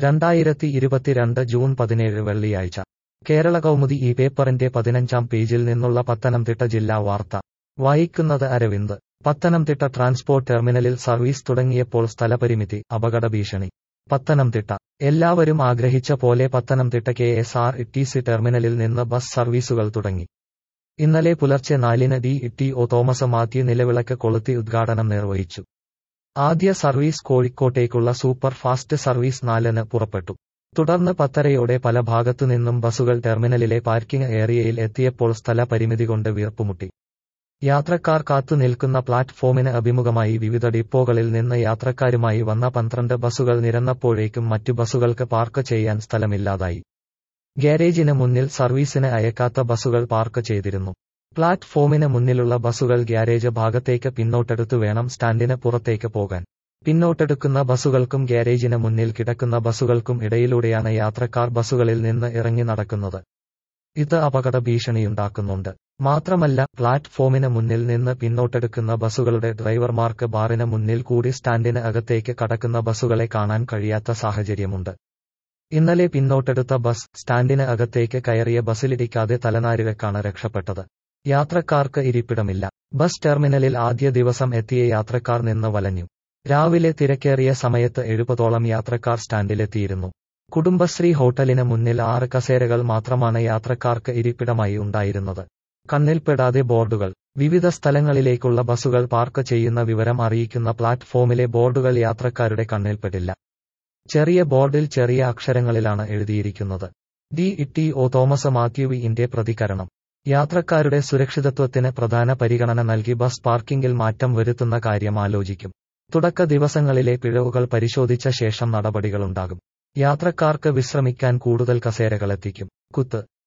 രണ്ടായിരത്തി ഇരുപത്തിരണ്ട് ജൂൺ പതിനേഴ് വെള്ളിയാഴ്ച കേരള കൗമുദി ഈ പേപ്പറിന്റെ പതിനഞ്ചാം പേജിൽ നിന്നുള്ള പത്തനംതിട്ട ജില്ലാ വാർത്ത വായിക്കുന്നത് അരവിന്ദ് പത്തനംതിട്ട ട്രാൻസ്പോർട്ട് ടെർമിനലിൽ സർവീസ് തുടങ്ങിയപ്പോൾ സ്ഥലപരിമിതി അപകട ഭീഷണി പത്തനംതിട്ട എല്ലാവരും ആഗ്രഹിച്ച പോലെ Pathanamthitta K S R T C ടെർമിനലിൽ നിന്ന് ബസ് സർവീസുകൾ തുടങ്ങി ഇന്നലെ പുലർച്ചെ നാലിന് D T O Thomas Mathew നിലവിളക്ക് കൊളുത്തി ഉദ്ഘാടനം നിർവഹിച്ചു ആദ്യ സർവീസ് കോഴിക്കോട്ടേക്കുള്ള സൂപ്പർ ഫാസ്റ്റ് സർവീസ് നാലിന് പുറപ്പെട്ടു തുടർന്ന് പത്തരയോടെ പല ഭാഗത്തുനിന്നും ബസുകൾ ടെർമിനലിലെ പാർക്കിംഗ് ഏരിയയിൽ എത്തിയപ്പോൾ സ്ഥല പരിമിതി കൊണ്ട് വീർപ്പുമുട്ടി യാത്രക്കാർ കാത്തുനിൽക്കുന്ന പ്ലാറ്റ്ഫോമിന് അഭിമുഖമായി വിവിധ ഡിപ്പോകളിൽ നിന്ന് യാത്രക്കാരുമായി വന്ന പന്ത്രണ്ട് ബസുകൾ നിരന്നപ്പോഴേക്കും മറ്റു ബസുകൾക്ക് പാർക്ക് ചെയ്യാൻ സ്ഥലമില്ലാതായി ഗ്യാരേജിന് മുന്നിൽ സർവീസിന് അയക്കാത്ത ബസുകൾ പാർക്ക് ചെയ്തിരുന്നു പ്ലാറ്റ്ഫോമിന് മുന്നിലുള്ള ബസുകൾ ഗ്യാരേജ് ഭാഗത്തേക്ക് പിന്നോട്ടെടുത്തു വേണം സ്റ്റാൻഡിന് പുറത്തേക്ക് പോകാൻ പിന്നോട്ടെടുക്കുന്ന ബസുകൾക്കും ഗ്യാരേജിന് മുന്നിൽ കിടക്കുന്ന ബസുകൾക്കും ഇടയിലൂടെയാണ് യാത്രക്കാർ ബസുകളിൽ നിന്ന് ഇറങ്ങി നടക്കുന്നത് ഇത് അപകട ഭീഷണിയുണ്ടാക്കുന്നുണ്ട് മാത്രമല്ല പ്ലാറ്റ്ഫോമിന് മുന്നിൽ നിന്ന് പിന്നോട്ടെടുക്കുന്ന ബസുകളുടെ ഡ്രൈവർമാർക്ക് ബാറിന് മുന്നിൽ കൂടി സ്റ്റാൻഡിന് അകത്തേക്ക് കടക്കുന്ന ബസുകളെ കാണാൻ കഴിയാത്ത സാഹചര്യമുണ്ട് ഇന്നലെ പിന്നോട്ടെടുത്ത ബസ് സ്റ്റാൻഡിന് അകത്തേക്ക് കയറിയ ബസ്സിലിടിക്കാതെ തലനാരിഴക്കാണ് രക്ഷപ്പെട്ടത് യാത്രക്കാർക്ക് ഇരിപ്പിടമില്ല ബസ് ടെർമിനലിൽ ആദ്യ ദിവസം എത്തിയ യാത്രക്കാർ നിന്ന് വലഞ്ഞു രാവിലെ തിരക്കേറിയ സമയത്ത് എഴുപതോളം യാത്രക്കാർ സ്റ്റാൻഡിലെത്തിയിരുന്നു കുടുംബശ്രീ ഹോട്ടലിന് മുന്നിൽ ആറ് കസേരകൾ മാത്രമാണ് യാത്രക്കാർക്ക് ഇരിപ്പിടമായി ഉണ്ടായിരുന്നത് കണ്ണിൽപ്പെടാതെ ബോർഡുകൾ വിവിധ സ്ഥലങ്ങളിലേക്കുള്ള ബസുകൾ പാർക്ക് ചെയ്യുന്ന വിവരം അറിയിക്കുന്ന പ്ലാറ്റ്ഫോമിലെ ബോർഡുകൾ യാത്രക്കാരുടെ കണ്ണിൽപ്പെടില്ല ചെറിയ ബോർഡിൽ ചെറിയ അക്ഷരങ്ങളിലാണ് എഴുതിയിരിക്കുന്നത് ഡി ടി ഒ തോമസ് മാത്യുവിന്റെ പ്രതികരണം യാത്രക്കാരുടെ സുരക്ഷിതത്വത്തിന് പ്രധാന പരിഗണന നൽകി ബസ് പാർക്കിംഗിൽ മാറ്റം വരുത്തുന്ന കാര്യം ആലോചിക്കും തുടക്ക ദിവസങ്ങളിലെ പിഴവുകൾ പരിശോധിച്ച ശേഷം നടപടികളുണ്ടാകും യാത്രക്കാർക്ക് വിശ്രമിക്കാൻ കൂടുതൽ കസേരകളെത്തിക്കും കുത്ത്